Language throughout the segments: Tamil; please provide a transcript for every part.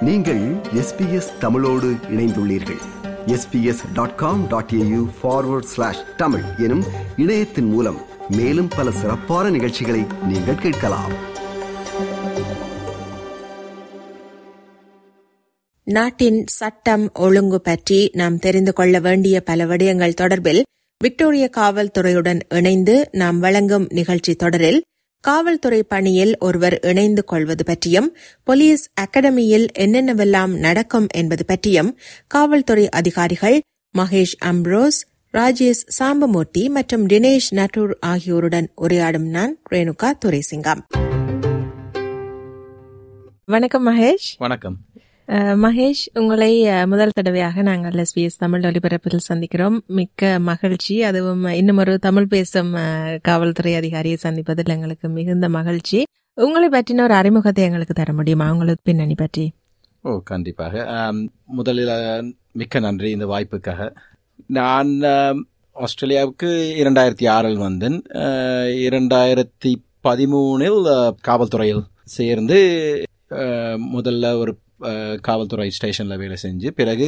நீங்கள் எஸ்பிஎஸ் தமிழோடு இணைந்துள்ளீர்கள் SBS dot com dot AU forward slash Tamil எனும் இணையத்தின் மூலம் மேலும் பல சிறப்பான நிகழ்ச்சிகளை நீங்கள் கேட்கலாம் நாட்டின் சட்டம் ஒழுங்கு பற்றி நாம் தெரிந்து கொள்ள வேண்டிய பல விடயங்கள் தொடர்பில் விக்டோரிய காவல்துறையுடன் இணைந்து நாம் வழங்கும் நிகழ்ச்சி தொடரில் காவல்துறை பணியில் ஒருவர் இணைந்து கொள்வது பற்றியும் போலீஸ் அகாடமியில் என்னென்னவெல்லாம் நடக்கும் என்பது பற்றியும் காவல்துறை அதிகாரிகள் மகேஷ் அம்ப்ரோஸ் ராஜேஷ் சாம்பமூர்த்தி மற்றும் தினேஷ் நட்டூர் ஆகியோருடன் உரையாடும் நான் ரேணுகா துரைசிங்கம் வணக்கம் மகேஷ் வணக்கம் அஹ், மகேஷ் உங்களை அஹ், முதல் தடவையாக நாங்கள் எஸ்பிஎஸ் தமிழ் ஒலிபரப்பில் சந்திக்கிறோம் மிக்க மகிழ்ச்சி அதுவும் இன்னும் ஒரு தமிழ் பேசும் அஹ், காவல்துறை அதிகாரியை சந்திப்பதில் எங்களுக்கு மிகுந்த மகிழ்ச்சி உங்களை பற்றின ஒரு அறிமுகத்தை எங்களுக்கு தர முடியுமா உங்களுக்கு பின்னணி பற்றி ஓ கண்டிப்பாக ஆம், முதலில் அ, மிக்க நன்றி இந்த வாய்ப்புக்காக நான் ஆம், ஆஸ்திரேலியாவுக்கு இரண்டாயிரத்தி ஆறில் வந்தேன் அ, இரண்டாயிரத்தி பதிமூணில் அ, காவல்துறையில் சேர்ந்து அ, முதல்ல ஒரு அ, காவல்துறை ஸ்டேஷனில் வேலை செஞ்சு பிறகு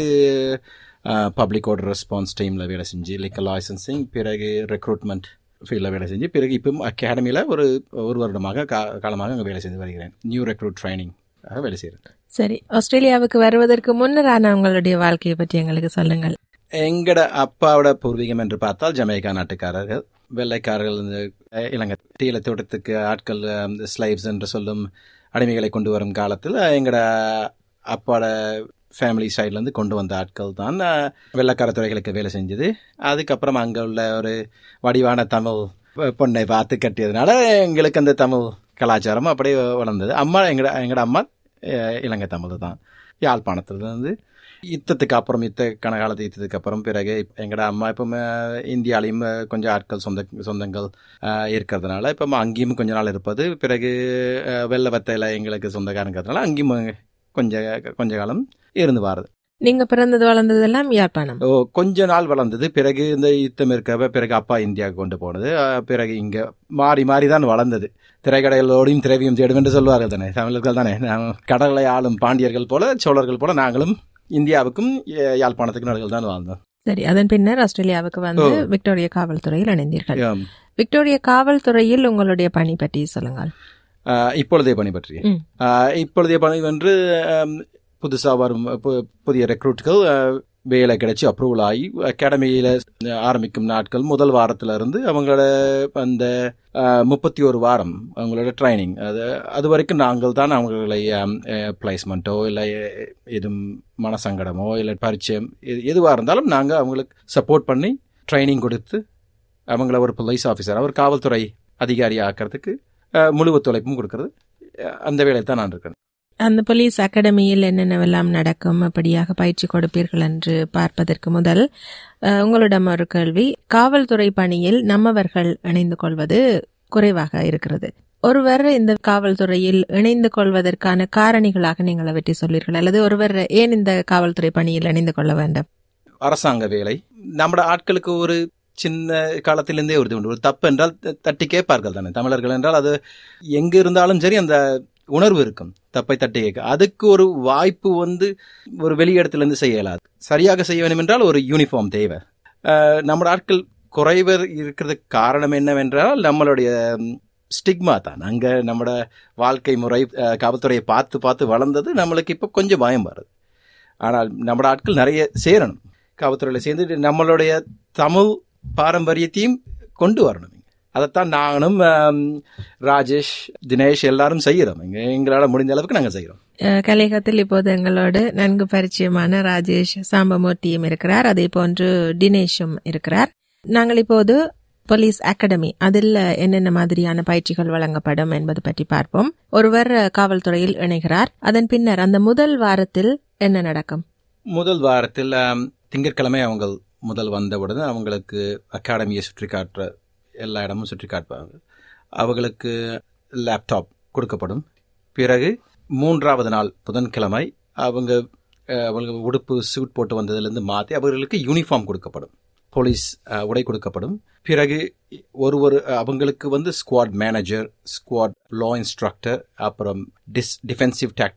பப்ளிக் ஆர்டர் ரெஸ்பான்ஸ் டீமில் வேலை செஞ்சு லிக்கல் லைசன்சிங் பிறகு ரெக்ரூட்மெண்ட் ஃபீல்டில் வேலை செஞ்சு பிறகு இப்போ அகாடமியில் ஒரு ஒரு வருடமாக கா காலமாக அங்கே வேலை செஞ்சு வருகிறேன் நியூ ரெக்ரூட் ட்ரைனிங் வேலை செய்கிறேன் சரி ஆஸ்திரேலியாவுக்கு வருவதற்கு முன்னரான உங்களுடைய வாழ்க்கையை பற்றி எங்களுக்கு சொல்லுங்கள் எங்கட அப்பாவோட பூர்வீகம் என்று பார்த்தால் ஜமைக்கா நாட்டுக்காரர்கள் வெள்ளைக்காரர்கள் இந்த அஹ், இலங்கை தீல தோட்டத்துக்கு ஆட்கள் ஸ்லைவ்ஸ் என்று சொல்லும் அடிமைகளை கொண்டு வரும் காலத்தில் எங்கட அப்பாவோட ஃபேமிலி சைட்லேருந்து கொண்டு வந்த ஆட்கள் தான் அஹ், வெள்ளைக்கார துறைகளுக்கு வேலை செஞ்சது அதுக்கப்புறம் அங்கே உள்ள ஒரு வடிவான தமிழ் பொண்ணை பார்த்து கட்டியதுனால எங்களுக்கு அந்த தமிழ் கலாச்சாரம் அப்படியே வளர்ந்தது அம்மா எங்கட எங்கட அம்மா அஹ், இலங்கை தமிழ் தான் யாழ்ப்பாணத்துலேருந்து யுத்தத்துக்கு அப்புறம் யுத்த கனகாலத்து யுத்தத்துக்கு அப்புறம் பிறகு இப்ப எங்கட அம்மா இப்போ இந்தியாலையும் அஹ், கொஞ்சம் ஆட்கள் சொந்த சொந்தங்கள் அஹ், இருக்கிறதுனால இப்போ அங்கேயும் கொஞ்ச நாள் இருப்பது பிறகு அஹ், வெள்ளை வத்தையில் எங்களுக்கு சொந்தக்காரங்கிறதுனால அங்கேயும் கொஞ்ச கொஞ்ச காலம் இருந்து வாருது நீங்க பிறந்தது வளர்ந்ததெல்லாம் யாழ்ப்பாணம் ஓ கொஞ்ச நாள் வளர்ந்தது பிறகு இந்த யுத்தம் இருக்கப்ப பிறகு அப்பா இந்தியாவுக்கு கொண்டு போனது அஹ், பிறகு இங்க மாறி மாறி தான் வளர்ந்தது திரைக்கடைகளோடையும் திரவியம் தேடும் என்று சொல்வார்கள் தானே தமிழர்கள் தானே நாம் கடலை ஆளும் பாண்டியர்கள் போல சோழர்கள் போல நாங்களும் இந்தியாவுக்கும் ய- யாழ்ப்பாணத்துக்கும் நடுகள் தான் வாழ்ந்தோம் சரி அதன் பின்னர் ஆஸ்திரேலியாவுக்கு வந்து ஓ. விக்டோரியா காவல்துறையில் இணைந்தீர்கள் ஆம். விக்டோரியா காவல்துறையில் உங்களுடைய பணி பற்றி சொல்லுங்கள் அஹ், இப்பொழுதைய பணி பற்றி ம். அஹ், இப்பொழுதைய பணி வந்து அம், புதுசா வரும் பு- புதிய ரெக்ரூட்கள் அஹ், வேலை கிடைச்சி அப்ரூவல் ஆகி அகாடமியில ஆரம்பிக்கும் நாட்கள் முதல் வாரத்துல இருந்து அவங்களோட அந்த முப்பத்தி ஒரு வாரம் அவங்களோட ட்ரைனிங் அது அது வரைக்கும் நாங்கள் தான் அவங்களை பிளேஸ்மெண்ட்டோ இல்லை எதுவும் மனசங்கடமோ இல்லை பரிச்சயம் எது எதுவாக இருந்தாலும் நாங்கள் அவங்களுக்கு சப்போர்ட் பண்ணி ட்ரைனிங் கொடுத்து அவங்கள ஒரு போலீஸ் ஆஃபீஸர் அவர் காவல்துறை அதிகாரி ஆக்கிறதுக்கு அஹ், முழு ஒத்துழைப்பும் கொடுக்கறது அஹ், அந்த வேலையில் தான் நான் இருக்கேன் அந்த போலீஸ் அகாடமியில் என்னென்னவெல்லாம் நடக்கும் அப்படியாக பயிற்சி கொடுப்பீர்கள் என்று பார்ப்பதற்கு முதல் அஹ், உங்களிடம் ஒரு கேள்வி காவல்துறை பணியில் நம்மவர்கள் இணைந்து கொள்வது குறைவாக இருக்கிறது ஒருவர் இந்த காவல்துறையில் இணைந்து கொள்வதற்கான காரணிகளாக நீங்கள் அவற்றை சொல்லீர்கள் அல்லது ஒருவர் ஏன் இந்த காவல்துறை பணியில் இணைந்து கொள்ள வேண்டும் அரசாங்க வேலை நம்மட ஆட்களுக்கு ஒரு சின்ன காலத்திலிருந்தே ஒரு இது உண்டு ஒரு தப்பு என்றால் த- தட்டி கேட்பார்கள் தானே தமிழர்கள் என்றால் அது எங்க இருந்தாலும் சரி அந்த உணர்வு இருக்கும் தப்பை தட்டி கேட்க அதுக்கு ஒரு வாய்ப்பு வந்து ஒரு வெளியிடத்திலிருந்து செய்ய இயலாது சரியாக செய்ய வேண்டும் என்றால் ஒரு யூனிஃபார்ம் தேவை அஹ், நம்மட ஆட்கள் குறைவர் இருக்கிறதுக்கு காரணம் என்னவென்றால் நம்மளுடைய ஸ்டிக்மா தான் அங்க நம்மட வாழ்க்கை முறை அஹ், காவல்துறையை பார்த்து பார்த்து வளர்ந்தது நம்மளுக்கு இப்போ கொஞ்சம் பயம் வருது ஆனால் நம்மட ஆட்கள் நிறைய சேரணும் காவல்துறையில் சேர்ந்து நம்மளுடைய தமிழ் பாரம்பரியத்தையும் கொண்டு வரணும் இங்க. அதைத்தான் நானும் ஆம், ராஜேஷ் தினேஷ் எல்லாரும் செய்கிறோம் இங்க எங்களால் முடிஞ்ச அளவுக்கு நாங்கள் செய்கிறோம் அஹ், கலையகத்தில் இப்போது எங்களோடு நன்கு பரிச்சயமான ராஜேஷ் சாம்பமூர்த்தியும் இருக்கிறார் அதே போன்று தினேஷும் இருக்கிறார் நாங்கள் இப்போது போலீஸ் அகாடமி அதில் என்னென்ன மாதிரியான பயிற்சிகள் வழங்கப்படும் என்பது பற்றி பார்ப்போம் ஒருவர் அஹ், காவல்துறையில் இணைகிறார் அதன் பின்னர் அந்த முதல் வாரத்தில் என்ன நடக்கும் முதல் வாரத்தில் ஆம், திங்கட்கிழமை அவங்க முதல் வந்தவுடனே அவங்களுக்கு அகாடமியை சுற்றி காட்டுற எல்லா இடமும் சுற்றி காட்டுவாங்க அவங்களுக்கு லேப்டாப் கொடுக்கப்படும் பிறகு மூன்றாவது நாள் புதன்கிழமை அவங்க அஹ், அவங்க உடுப்பு சூட் போட்டு வந்ததுலேருந்து மாற்றி அவர்களுக்கு யூனிஃபார்ம் கொடுக்கப்படும் போலீஸ் அஹ், உடை கொடுக்கப்படும் பிறகு ஒரு ஒரு அவங்களுக்கு வந்து ஸ்குவாட் மேனேஜர் ஸ்குவாட் லா இன்ஸ்ட்ரக்டர் அப்புறம் டிஸ் டிஃபென்சிவ் டாக்டிக்ஸ்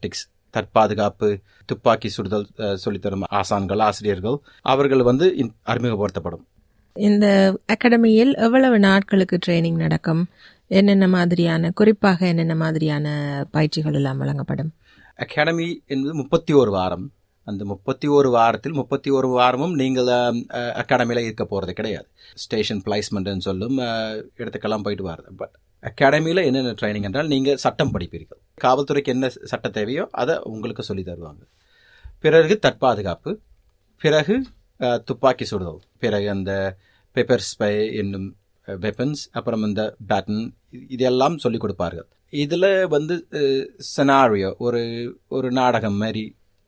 தற்பாதுகாப்பு துப்பாக்கி சுடுதல் அஹ், சொல்லித்தரும் ஆசான்கள் ஆசிரியர்கள் அவர்கள் வந்து இன்- அறிமுகப்படுத்தப்படும் இந்த அகாடமியில் எவ்வளவு நாட்களுக்கு ட்ரைனிங் நடக்கும் என்னென்ன மாதிரியான குறிப்பாக என்னென்ன மாதிரியான பயிற்சிகள் எல்லாம் வழங்கப்படும் அகாடமி என்பது முப்பத்தி ஒரு வாரம் அந்த முப்பத்தி ஒரு வாரத்தில் முப்பத்தி ஒரு வாரமும் நீங்கள் அகாடமியில் இருக்க போகிறது கிடையாது ஸ்டேஷன் பிளேஸ்மெண்ட்னு சொல்லும் அஹ், இடத்துக்கெல்லாம் போயிட்டு வர்றது பட் அகாடமியில் என்னென்ன ட்ரைனிங் என்றால் நீங்கள் சட்டம் படிப்பீர்கள் காவல்துறைக்கு என்ன சட்டம் தேவையோ அதை உங்களுக்கு சொல்லி தருவாங்க பிறகு தற்பாதுகாப்பு பிறகு அஹ், துப்பாக்கி சுடுதல் பிறகு அந்த பெப்பர் ஸ்பை என்னும் வெப்பன்ஸ் அப்புறம் இந்த பேட்டன் இதெல்லாம் சொல்லிக் கொடுப்பார்கள் இதில் வந்து செனாரியோ ஒரு ஒரு நாடகம் மாதிரி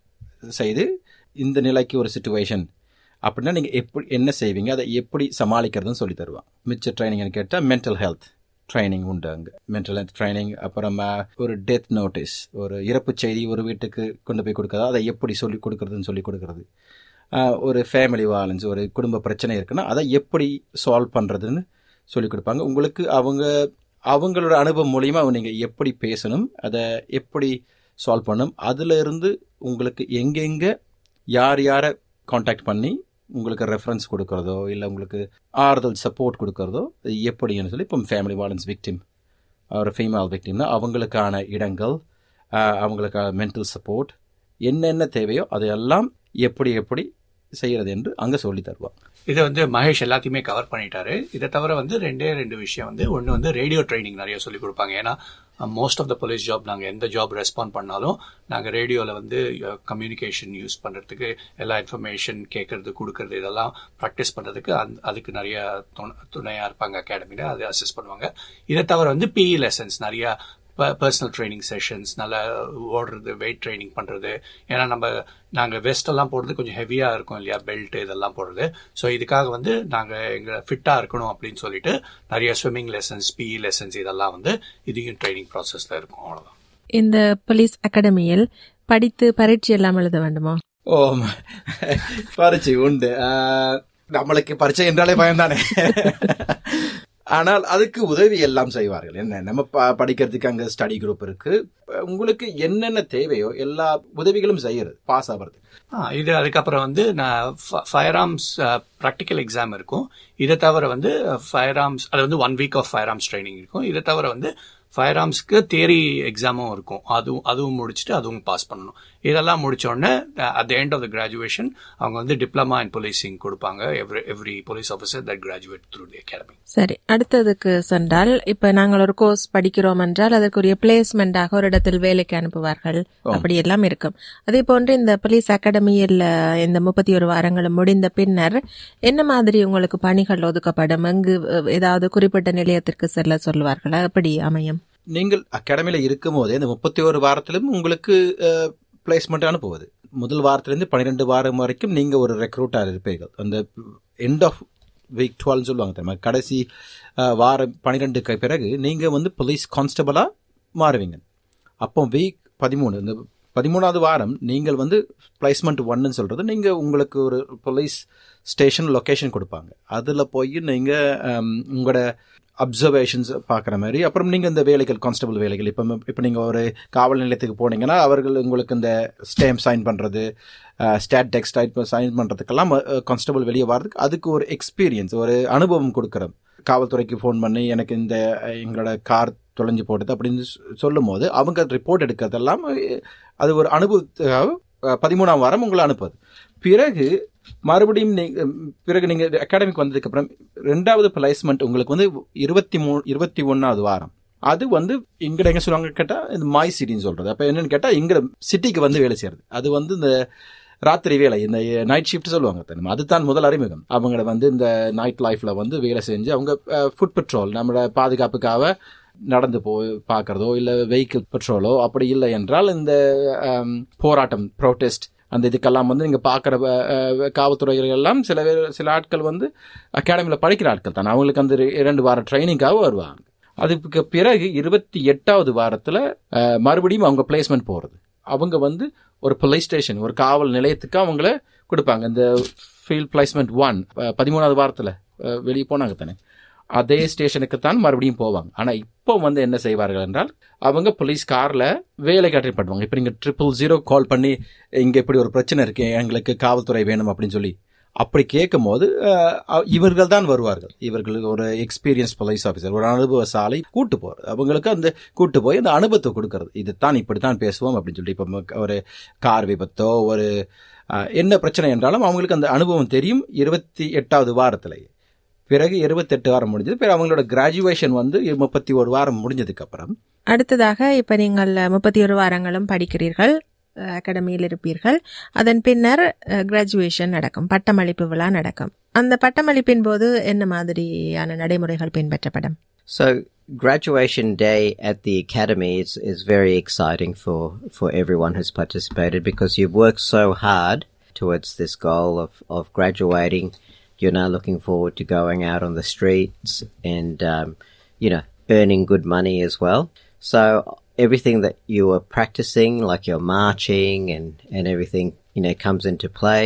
செய்து இந்த நிலைக்கு ஒரு சுச்சுவேஷன் அப்படின்னா நீங்கள் எப்படி என்ன செய்வீங்க அதை எப்படி சமாளிக்கிறதுன்னு சொல்லி தருவான் மிச்ச ட்ரைனிங்னு கேட்டால் மென்டல் ஹெல்த் ட்ரைனிங் உண்டு அங்கே மென்டல் ஹெல்த் ட்ரைனிங் அப்புறமா ஒரு டெத் நோட்டீஸ் ஒரு இறப்பு செய்தி ஒரு வீட்டுக்கு கொண்டு போய் கொடுக்கறது அதை எப்படி சொல்லி கொடுக்கறதுன்னு சொல்லி கொடுக்கறது ஆஹ், ஒரு ஃபேமிலி வாலன்ஸ் ஒரு குடும்ப பிரச்சனை இருக்குன்னா அதை எப்படி சால்வ் பண்ணுறதுன்னு சொல்லி கொடுப்பாங்க உங்களுக்கு அவங்க அவங்களோட அனுபவம் மூலியமா நீங்கள் எப்படி பேசணும் அதை எப்படி சால்வ் பண்ணணும் அதுல இருந்து உங்களுக்கு எங்கெங்க யார் யாரை காண்டாக்ட் பண்ணி உங்களுக்கு ரெஃபரன்ஸ் கொடுக்கறதோ இல்லை உங்களுக்கு ஆறுதல் சப்போர்ட் கொடுக்கறதோ அது எப்படின்னு சொல்லி இப்போ ஃபேமிலி வாலன்ஸ் விக்டிம் ஒரு ஃபீமேல் விக்டிம்னா அவங்களுக்கான இடங்கள் ஆஹ், அவங்களுக்கான மென்டல் சப்போர்ட் என்னென்ன தேவையோ அதையெல்லாம் எப்படி எப்படி செய்யறது என்று அங்கே சொல்லி தருவாங்க இதை வந்து மகேஷ் எல்லாத்தையுமே கவர் பண்ணிட்டாரு இதை தவிர வந்து ரெண்டே ரெண்டு விஷயம் வந்து ஒன்று வந்து ரேடியோ ட்ரைனிங் நிறைய சொல்லி கொடுப்பாங்க ஏன்னா most of the police job நாங்கள் எந்த ஜாப் ரெஸ்பாண்ட் பண்ணாலும் நாங்கள் ரேடியோவில் வந்து கம்யூனிகேஷன் யூஸ் பண்ணுறதுக்கு எல்லா இன்ஃபர்மேஷன் கேட்கறது கொடுக்கறது இதெல்லாம் ப்ராக்டிஸ் பண்ணுறதுக்கு அந் அதுக்கு நிறைய துணையாக இருப்பாங்க அகாடமியில் அதை அசஸ் பண்ணுவாங்க இதை தவிர வந்து பிஇ லெசன்ஸ் நிறையா பர்சனல் ட்ரைனிங் செஷன்ஸ் நல்லா ஓடுறது வெயிட் ட்ரைனிங் பண்ணுறது ஏன்னா நம்ம நாங்கள் வெஸ்ட் எல்லாம் போடுறது கொஞ்சம் ஹெவியாக இருக்கும் இல்லையா பெல்ட் இதெல்லாம் போடுறது ஸோ இதுக்காக வந்து நாங்கள் எங்களை ஃபிட்டாக இருக்கணும் அப்படின்னு சொல்லிட்டு நிறைய ஸ்விம்மிங் லெசன்ஸ் பிஇ லெசன்ஸ் இதெல்லாம் வந்து இதையும் ட்ரைனிங் ப்ராசஸில் இருக்கும் அவ்வளோதான் இந்த போலீஸ் அகாடமியில் படித்து பரீட்சை எல்லாம் எழுத வேண்டுமா ஓ பரீட்சை உண்டு ஆஹ், நம்மளுக்கு பரீட்சை என்றாலே பயம்தானே ஆனால் அதுக்கு உதவி எல்லாம் செய்வார்கள் என்ன நம்ம ப- படிக்கிறதுக்கு அங்க ஸ்டடி குரூப் இருக்கு உங்களுக்கு என்னென்ன தேவையோ எல்லா உதவிகளும் செய்யறது பாஸ் ஆகிறது ஆ, இது அதுக்கப்புறம் வந்து நான் ஃபயர் ஆர்ம்ஸ் ப்ராக்டிக்கல் எக்ஸாம் இருக்கும் இதை தவிர வந்து ஃபயர் ஆர்ம்ஸ் அது வந்து one week of firearms training இருக்கும் இதை தவிர வந்து ஃபயர் ஆர்ம்ஸ்க்கு தியரி எக்ஸாமும் இருக்கும் அதுவும் அதுவும் முடிச்சுட்டு அதுவும் பாஸ் பண்ணணும் இதெல்லாம் முடிச்ச உடனே at the end of the graduation அவங்க வந்து டிப்ளமா இன் போலீசிங் கொடுப்பாங்க every every police officer that graduate through the academy சரி அடுத்ததுக்கு சென்றால் இப்ப நாங்கள் ஒரு கோர்ஸ் படிக்கிறோம் என்றால் அதற்குரிய பிளேஸ்மெண்டாக ஒரு இடத்தில் வேலைக்கு அனுப்புவார்கள் அப்படி எல்லாம் இருக்கும் அதே போன்று இந்த போலீஸ் அகாடமியில் அஹ், இந்த முப்பத்தி ஒரு வாரங்களும் முடிந்த பின்னர் என்ன மாதிரி உங்களுக்கு பணிகள் ஒதுக்கப்படும் எங்கு அஹ், ஏதாவது குறிப்பிட்ட நிலையத்திற்கு செல்ல சொல்வார்களா எப்படி அமையும் நீங்கள் அகாடமியில இருக்கும் போதே இந்த முப்பத்தி ஒரு வாரத்திலும் உங்களுக்கு பிளேஸ்மெண்ட் அனுப்புவது முதல் வாரத்திலிருந்து பன்னிரெண்டு வாரம் வரைக்கும் நீங்க ஒரு ரெக்ரூட்டாக இருப்பீர்கள் அந்த எண்ட் ஆஃப் வீக் டுவெல் சொல்லுவாங்க தெரியுமா கடைசி அஹ், வாரம் பன்னிரெண்டுக்கு பிறகு நீங்க வந்து போலீஸ் கான்ஸ்டபிளா மாறுவீங்க அப்போ வீக் பதிமூணு இந்த பதிமூணாவது வாரம் நீங்கள் வந்து பிளேஸ்மெண்ட் ஒன்னு சொல்றது நீங்க உங்களுக்கு ஒரு போலீஸ் ஸ்டேஷன் லொகேஷன் கொடுப்பாங்க அதுல போய் நீங்க அம், உங்களோட அப்சர்வேஷன்ஸ் பார்க்குற மாதிரி அப்புறம் நீங்கள் இந்த வேலைகள் கான்ஸ்டபிள் வேலைகள் இப்போ இப்போ நீங்கள் ஒரு காவல் நிலையத்துக்கு போனீங்கன்னா அவர்கள் உங்களுக்கு இந்த ஸ்டேம்ப் சைன் பண்ணுறது ஸ்டாட் டெக்ஸ்ட் சைன் பண்ணுறதுக்கெல்லாம் கான்ஸ்டபிள் வெளியே வர்றதுக்கு அதுக்கு ஒரு எக்ஸ்பீரியன்ஸ் ஒரு அனுபவம் கொடுக்குறோம் காவல்துறைக்கு ஃபோன் பண்ணி எனக்கு இந்த அஹ், எங்களோட கார் தொலைஞ்சு போட்டது அப்படின்னு சொ- சொல்லும் போது அவங்க ரிப்போர்ட் எடுக்கிறதெல்லாம் அஹ், அது ஒரு அனுபவத்துக்காக அஹ், பதிமூணாம் வாரம் உங்களை அனுப்புது பிறகு மறுபடியும் நீங்க பிறகு நீங்க அகாடமிக் வந்ததுக்கு அப்புறம் ரெண்டாவது பிளேஸ்மெண்ட் உங்களுக்கு வந்து இருபத்தி மூணு இருபத்தி ஒன்னாவது வாரம் அது வந்து இங்கட எங்க சொல்லுவாங்க கேட்டா இந்த மாய் சிட்டின்னு சொல்றது அப்ப என்னன்னு கேட்டா இங்க சிட்டிக்கு வந்து வேலை செய்யறது அது வந்து இந்த ராத்திரி வேலை இந்த நைட் ஷிஃப்ட் சொல்லுவாங்க தெரியுமா அதுதான் முதல் அறிமுகம் அவங்கள வந்து இந்த நைட் லைஃப்ல வந்து வேலை செஞ்சு அவங்க ஃபுட் பெட்ரோல் நம்மளோட பாதுகாப்புக்காக நடந்து போய் பார்க்கறதோ இல்ல வெஹிக்கிள் பெட்ரோலோ அப்படி இல்லை என்றால் இந்த அம், போராட்டம் ப்ரோட்டெஸ்ட் அந்த இதுக்கெல்லாம் வந்து நீங்க பார்க்குற காவல்துறைகள் எல்லாம் சில பேர் சில ஆட்கள் வந்து அகாடமியில் படிக்கிற ஆட்கள் தான் அவங்களுக்கு அந்த ரெ- இரண்டு வார ட்ரைனிங்காக வருவாங்க அதுக்கு பிறகு இருபத்தி எட்டாவது வாரத்துல அஹ், மறுபடியும் அவங்க பிளேஸ்மெண்ட் போறது அவங்க வந்து ஒரு போலீஸ் ஸ்டேஷன் ஒரு காவல் நிலையத்துக்கு அவங்கள கொடுப்பாங்க இந்த ஃபீல்ட் பிளேஸ்மெண்ட் ஒன் பதிமூணாவது வாரத்துல அஹ், வெளியே போனாங்க தானே அதே ஸ்டேஷனுக்கு தான் மறுபடியும் போவாங்க ஆனா இப்போ வந்து என்ன செய்வார்கள் என்றால் அவங்க போலீஸ் கார்ல வேலை காட்டி பண்ணுவாங்க இப்போ நீங்க ட்ரிபிள் ஜீரோ கால் பண்ணி இங்க இப்படி ஒரு பிரச்சனை இருக்கு எங்களுக்கு காவல்துறை வேணும் அப்படின்னு சொல்லி அப்படி கேட்கும் போது இவர்கள் தான் வருவார்கள் இவர்களுக்கு ஒரு எக்ஸ்பீரியன்ஸ் போலீஸ் ஆஃபீஸர் ஒரு அனுபவசாலை கூட்டு போறது அவங்களுக்கு அந்த கூட்டு போய் அந்த அனுபவத்தை கொடுக்கறது இதுதான் இப்படித்தான் பேசுவோம் அப்படின்னு சொல்லி இப்போ ஒரு கார் விபத்தோ ஒரு அஹ், என்ன பிரச்சனை என்றாலும் அவங்களுக்கு அந்த அனுபவம் தெரியும் இருபத்தி எட்டாவது வாரத்திலேயே பிறகு இருபத்தெட்டு வாரம் முடிஞ்சது பிறகு அவங்களோட கிராஜுவேஷன் வந்து முப்பத்தி ஒரு வாரம் முடிஞ்சதுக்கு அப்புறம் அடுத்ததாக இப்ப நீங்கள் முப்பத்தி ஒரு வாரங்களும் படிக்கிறீர்கள் அஹ், அகாடமியில் இருப்பீர்கள் அதன் பின்னர் கிராஜுவேஷன் நடக்கும் பட்டமளிப்பு விழா நடக்கும் அந்த பட்டமளிப்பின் போது என்ன மாதிரியான நடைமுறைகள் பின்பற்றப்படும் So graduation day at the academy is, is very exciting for, for everyone who's participated because you've worked so hard towards this goal of, of graduating. You're now looking forward to going out on the streets and, um, you know, earning good money as well. So everything that you were practicing, like your marching and, and everything, you know, comes into play.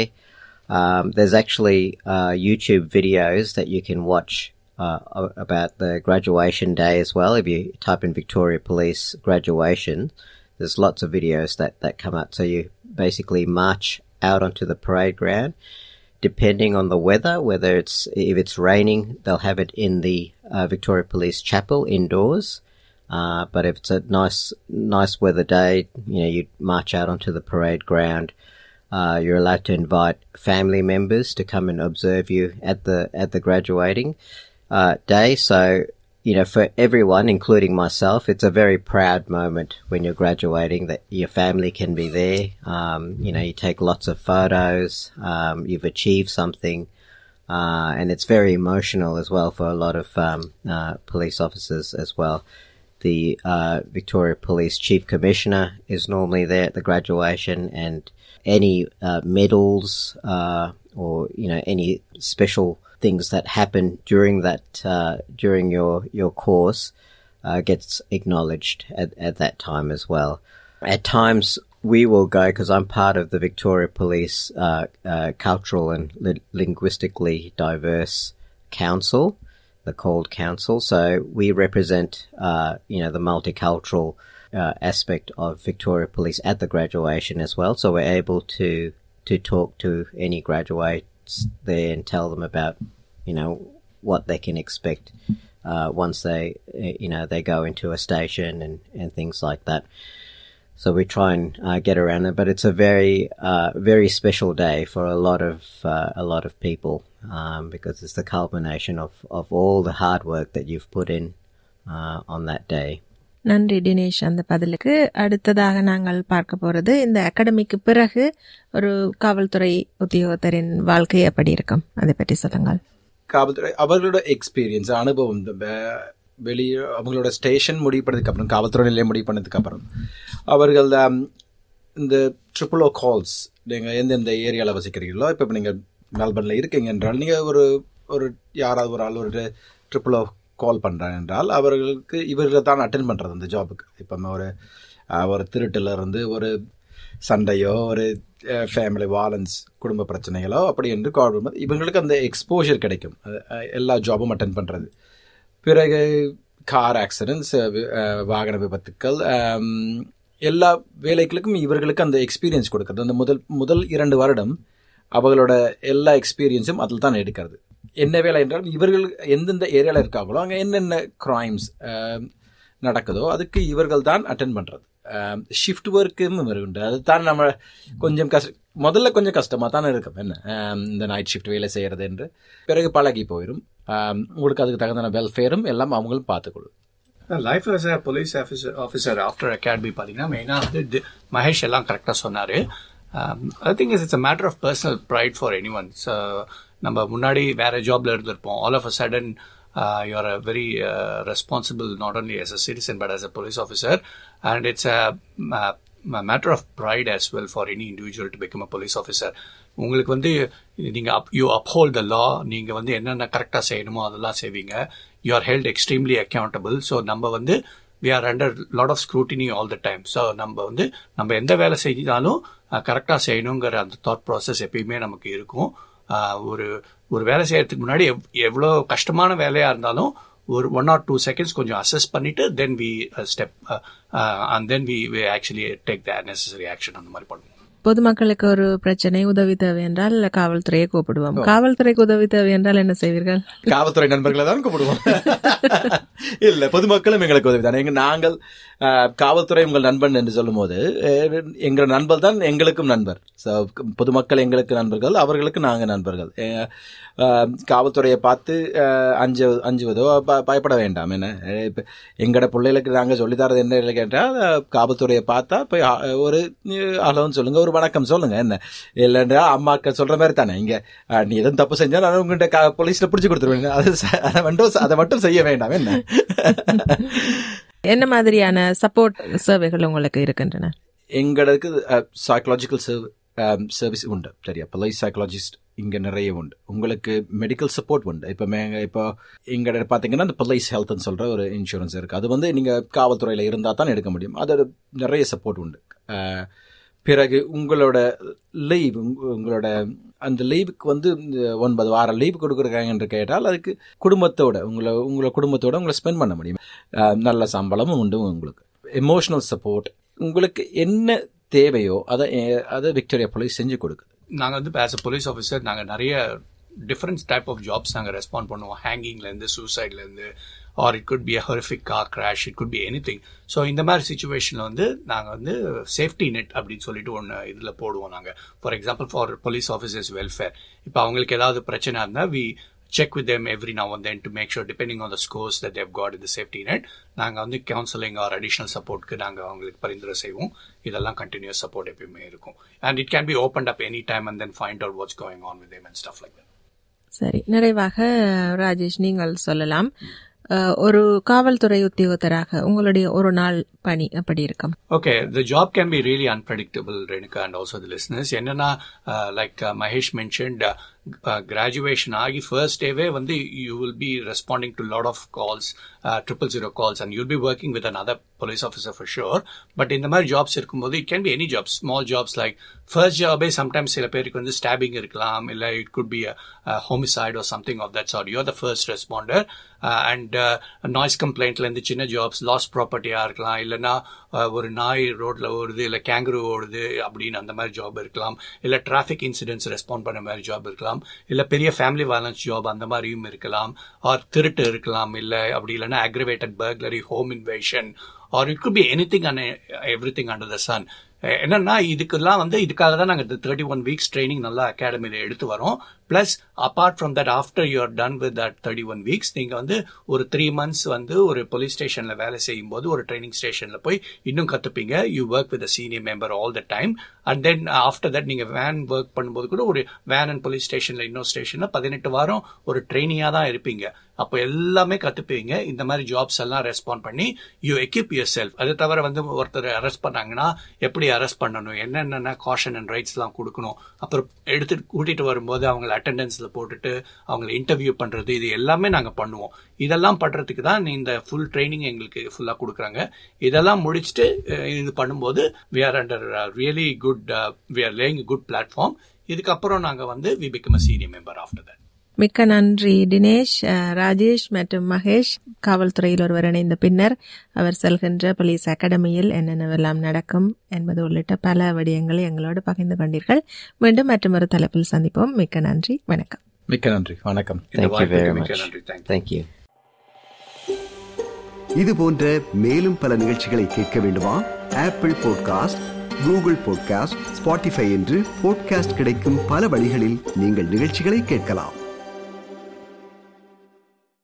Um, there's actually uh, YouTube videos that you can watch uh, a- about the graduation day as well. If you type in Victoria Police graduation, there's lots of videos that, that come up. So you basically march out onto the parade ground. Depending on the weather, whether it's if it's raining, they'll have it in the uh, Victoria Police Chapel indoors. Uh, but if it's a nice nice weather day, you know you march out onto the parade ground. Uh, you're allowed to invite family members to come and observe you at the at the graduating uh, day. So you know, for everyone, including myself, it's a very proud moment when you're graduating that your family can be there. Um, you know, you take lots of photos. Um, you've achieved something. Uh, and it's very emotional as well for a lot of um, uh, police officers as well. The uh, Victoria Police Chief Commissioner is normally there at the graduation, and any uh, medals uh, or you know any special things that happen during that uh, during your your course uh, gets acknowledged at, at that time as well. At times we will go because I'm part of the Victoria Police uh, uh, Cultural and li- Linguistically Diverse Council, the called council. So we represent, uh, you know, the multicultural uh, aspect of Victoria Police at the graduation as well. So we're able to to talk to any graduates there and tell them about, you know, what they can expect uh, once they, uh, you know, they go into a station and and things like that. So we try and uh, get around it, but it's a very, uh, very special day for a lot of uh, a lot of people um, because it's the culmination of, of all the hard work that you've put in uh, on that day. நன்றி தினேஷ் அந்த பதிலுக்கு அடுத்ததாக நாங்கள் பார்க்க போறது இந்த அகாடமிக்கு பிறகு ஒரு காவல்துறை உத்தியோகத்தரின் வாழ்க்கை எப்படி இருக்கும் அதை பற்றி சொல்லுங்கள் காவல்துறை அவர்களோட எக்ஸ்பீரியன்ஸ் அனுபவம் இந்த வே- வெளியே அவங்களோட ஸ்டேஷன் முடிவு பண்ணதுக்கு அப்புறம் காவல்துறை நிலையம் முடிவு பண்ணதுக்கு அப்புறம் அவர்கள் ஆம், இந்த ட்ரிபிள் ஓ கால்ஸ் நீங்கள் எந்தெந்த ஏரியாவில் வசிக்கிறீங்களோ இப்போ இப்போ நீங்கள் மெல்பர்னில் இருக்கீங்க என்றால் நீங்கள் ஒரு ஒரு யாராவது ஒரு ஆள் ஒரு ட்ரிபிள் ஓ கால் பண்ணுறாங்க என்றால் அவர்களுக்கு இவர்கள் தான் அட்டென்ட் பண்ணுறது அந்த ஜாபுக்கு இப்போ ஒரு அஹ், ஒரு திருட்டுல இருந்து ஒரு சண்டையோ ஒரு ஃபேமிலி வாலன்ஸ் குடும்ப பிரச்சனைகளோ அப்படி என்று கால் பண்ணும்போது இவங்களுக்கு அந்த எக்ஸ்போஷர் கிடைக்கும் அஹ், அஹ், எல்லா ஜாபும் அட்டன் பண்ணுறது பிறகு கார் ஆக்சிடென்ட்ஸ் வாகன விபத்துக்கள் ஆம், எல்லா வேலைகளுக்கும் இவர்களுக்கு அந்த எக்ஸ்பீரியன்ஸ் கொடுக்கறது அந்த முதல் முதல் இரண்டு வருடம் அவங்களோட எல்லா எக்ஸ்பீரியன்ஸும் அதில் தான் எடுக்கிறது என்ன வேலை என்றால் இவர்கள் எந்தெந்த ஏரியாவில் இருக்காங்களோ அங்கே என்னென்ன கிரைம்ஸ் நடக்குதோ அதுக்கு இவர்கள் தான் அட்டன் பண்ணுறது ஷிஃப்ட் ஒர்க்கும் உண்டு அதுதான் நம்ம கொஞ்சம் கஷ்ட முதல்ல கொஞ்சம் கஷ்டமாக தானே இருக்கும் என்ன ஆம், இந்த நைட் ஷிஃப்ட் வேலை செய்கிறது என்று பிறகு பழகி போயிடும் ஆம், உங்களுக்கு அதுக்கு தகுந்த வெல்ஃபேரும் எல்லாம் அவங்களும் பார்த்துக்கொள்ளும் life as a police officer officer after academy பார்த்தீங்கன்னா மெயினாக வந்து தி- மகேஷ் எல்லாம் கரெக்டாக சொன்னார் I think it's it's a matter of personal pride for anyone நம்ம முன்னாடி வேற ஜாப்ல இருந்திருப்போம் all of a sudden you are a very responsible not only as a citizen but as a police officer and it's a uh, a matter of pride as well for any individual to become a police officer உங்களுக்கு வந்து நீங்க யூ uphold the law நீங்க வந்து என்னென்ன கரெக்டா செய்யணுமோ அதெல்லாம் செய்வீங்க you are held extremely accountable so நம்ம வந்து we are under lot of scrutiny all the time so நம்ம வந்து நம்ம எந்த வேலை செஞ்சாலும் கரெக்டாக செய்யணுங்கிற அந்த தாட் ப்ராசஸ் எப்பயுமே நமக்கு இருக்கும் ஒரு ஒரு வேலை செய்யறதுக்கு முன்னாடி எவ் எவ்வளோ கஷ்டமான வேலையா இருந்தாலும் ஒரு ஒன் ஆர் டூ செகண்ட்ஸ் கொஞ்சம் அசஸ் பண்ணிட்டு then we step and then we actually take the necessary action அந்த மாதிரி பண்ணுவோம் பொதுமக்களுக்கு ஒரு பிரச்சனை உதவி தேவை என்றால் காவல்துறையை கூப்பிடுவோம் காவல்துறைக்கு உதவி தேவை என்றால் என்ன செய்வீர்கள் காவல்துறை நண்பர்களை தான் கூப்பிடுவோம் இல்ல பொதுமக்களும் எங்களுக்கு உதவி தான் எங்க நாங்கள் அஹ், காவல்துறை உங்கள் நண்பன் என்று சொல்லும் போது அஹ், எங்கள் நண்பர் தான் எங்களுக்கும் நண்பர் So, பொதுமக்கள் எங்களுக்கு நண்பர்கள் அவர்களுக்கு நாங்க நண்பர்கள் அஹ், அஹ், காவல்துறையை பார்த்து அஹ், அஞ்சு அஞ்சுவதோ ப- பயப்பட வேண்டாம் என்ன அஹ், இப்ப எங்கட பிள்ளைகளுக்கு நாங்க சொல்லித்தரது என்ன இல்லை கேட்டால் அஹ், காவல்துறையை பார்த்தா போய் அ- ஒரு அளவுன்னு சொல்லுங்க ஒரு வணக்கம் சொல்லுங்க என்ன இல்லைன்றா அம்மாக்க சொல்ற மாதிரி தானே இங்க அஹ், நீ எதுவும் தப்பு செஞ்சா நான் உங்ககிட்ட போலீஸ்ல பிடிச்சு கொடுத்துருவேன் அது ச- அதை மட்டும் அதை மட்டும் செய்ய வேண்டாம் என்ன என்ன மாதிரியான சப்போர்ட் சேவைகள் உங்களுக்கு இருக்கின்றன எங்களுக்கு சைக்கலாஜிக்கல் சர்வீஸ் உண்டு சரியா போலீஸ் சைக்காலஜிஸ்ட் இங்க நிறைய உண்டு உங்களுக்கு மெடிக்கல் சப்போர்ட் உண்டு இப்போ மேங்க இப்போ இங்க பாத்தீங்கன்னா இந்த போலீஸ் ஹெல்த்னு சொல்ற ஒரு இன்சூரன்ஸ் இருக்கு அது வந்து நீங்க காவல்துறையில இருந்தா தான் எடுக்க முடியும் அது நிறைய சப்போர்ட் உண்டு அஹ், பிறகு உங்களோட லீவ் உங்களோட அந்த லீவுக்கு வந்து இந்த ஒன்பது வாரம் லீவ் கொடுக்குறாங்க என்று கேட்டால் அதுக்கு குடும்பத்தோட உங்களை உங்களை குடும்பத்தோட உங்களை ஸ்பெண்ட் பண்ண முடியும் அஹ், நல்ல சம்பளமும் உண்டு உங்களுக்கு எமோஷனல் சப்போர்ட் உங்களுக்கு என்ன தேவையோ அதை அஹ், அதை விக்டோரியா போலீஸ் செஞ்சு கொடுக்குது நாங்கள் வந்து ஆஸ் அ போலீஸ் ஆஃபீஸர் நாங்கள் நிறைய டிஃப்ரெண்ட் டைப் ஆஃப் ஜாப்ஸ் நாங்கள் ரெஸ்பாண்ட் பண்ணுவோம் ஹேங்கிங்லேருந்து சூசைட்லேருந்து or it could be a horrific car crash it could be anything so இந்த மாதிரி சுச்சுவேஷனில் வந்து நாங்கள் வந்து சேஃப்டி நெட் அப்படின்னு சொல்லிட்டு ஒன்று இதில் போடுவோம் நாங்கள் for example for police officers welfare இப்போ அவங்களுக்கு ஏதாவது பிரச்சனை இருந்தால் we check with them every now and then to make sure depending on the scores that they've got in the safety net நாங்க வந்து கவுன்சிலிங் ஆர் அடிஷனல் சப்போர்ட்க்கு நாங்க அவங்களுக்கு பரிந்துரை செய்வோம் இதெல்லாம் கண்டினியூஸ் சப்போர்ட் எப்பயுமே இருக்கும் and it can be open up any time and then find out what's going on with and stuff like சரி நிறைவாக ராஜேஷ் நீங்கள் சொல்லலாம் அஹ், ஒரு காவல்துறை உத்தியோகத்தராக உங்களுடைய ஒரு நாள் பணி எப்படி இருக்கும் Okay, the job can be really unpredictable, Renuka, and also the listeners. என்னன்னா uh, like uh, Mahesh mentioned, uh, uh, graduation ஆகி first day வந்து you will be responding to lot of calls, triple zero calls, and you'll be working with another police officer for sure. But இந்த மாதிரி jobs இருக்கும்போது it can be any jobs, small jobs like first job sometimes சில பேருக்கு வந்து stabbing இருக்கலாம், இல்ல it could be a, a homicide or something of that sort. You're the first responder, uh, and uh, noise complaintல இருந்து சின்ன jobs, lost property-ஆ இருக்கலாம், இல்லைன்னா uh, ஒரு நாய் ரோட்ல ஓடுது இல்ல கேங்கரு ஓடுது அப்படின்னு அந்த மாதிரி ஜாப் இருக்கலாம் இல்ல டிராபிக் இன்சிடென்ட்ஸ் ரெஸ்பாண்ட் பண்ண மாதிரி ஜாப் இருக்கலாம் இல்ல பெரிய ஃபேமிலி வயலன்ஸ் ஜாப் அந்த மாதிரியும் இருக்கலாம் ஆர் திருட்டு இருக்கலாம் இல்ல அப்படி இல்லைன்னா aggravated burglary home invasion or it could be anything and everything under the sun என்னன்னா இதுக்கெல்லாம் வந்து இதுக்காக தான் நாங்கள் தேர்ட்டி ஒன் வீக்ஸ் ட்ரைனிங் நல்லா அகாடமியில் எடுத்து வரோம் plus apart from that after you are done with that thirty one weeks நீங்கள் வந்து ஒரு த்ரீ மந்த்ஸ் வந்து ஒரு போலீஸ் ஸ்டேஷனில் வேலை செய்யும் போது ஒரு ட்ரைனிங் ஸ்டேஷனில் போய் இன்னும் கற்றுப்பீங்க you work with senior member all the time and then after that நீங்கள் வேன் ஒர்க் பண்ணும்போது கூட ஒரு வேன் அண்ட் போலீஸ் ஸ்டேஷனில் இன்னொரு ஸ்டேஷனில் பதினெட்டு வாரம் ஒரு ட்ரைனியாக தான் இருப்பீங்க அப்போ எல்லாமே கற்றுப்பீங்க இந்த மாதிரி ஜாப்ஸ் எல்லாம் ரெஸ்பாண்ட் பண்ணி யூ எக்யூப் யூர் செல்ஃப் அது தவிர வந்து ஒருத்தர் அரெஸ்ட் பண்ணாங்கன்னா எப்படி அரெஸ்ட் பண்ணணும் என்னென்ன காஷன் அண்ட் ரைட்ஸ்லாம் கொடுக்கணும் அப்புறம் எடுத்துட்டு கூட்டிட்டு வரும்போது அவங்கள அட்டெண்டன்ஸ்ல போட்டுட்டு அவங்கள இன்டர்வியூ பண்றது இது எல்லாமே நாங்க பண்ணுவோம் இதெல்லாம் பண்றதுக்கு தான் இந்த ஃபுல் ட்ரைனிங் எங்களுக்கு ஃபுல்லா கொடுக்குறாங்க இதெல்லாம் முடிச்சுட்டு அஹ், இது பண்ணும்போது we are under really good we are laying good platform இதுக்கப்புறம் நாங்க வந்து we become a senior member after that மிக்க நன்றி தினேஷ் அஹ், ராஜேஷ் மற்றும் மகேஷ் காவல்துறையில் ஒருவர் இணைந்த பின்னர் அவர் செல்கின்ற போலீஸ் அகாடமியில் என்னென்னவெல்லாம் நடக்கும் என்பது உள்ளிட்ட பல விடயங்களை எங்களோடு பகிர்ந்து கொண்டீர்கள் மீண்டும் மற்றொரு தலைப்பில் சந்திப்போம் மிக்க நன்றி வணக்கம் மிக்க நன்றி வணக்கம் இந்த Thank you வாய்ப்புக்கு very மிக்க much. நன்றி தேங்க்யூ Thank you. இது போன்ற மேலும் பல நிகழ்ச்சிகளை கேட்க வேண்டுமா Apple podcast Google podcast Spotify என்று பாட்காஸ்ட் கிடைக்கும் பல வழிகளில் நீங்கள் நிகழ்ச்சிகளை கேட்கலாம்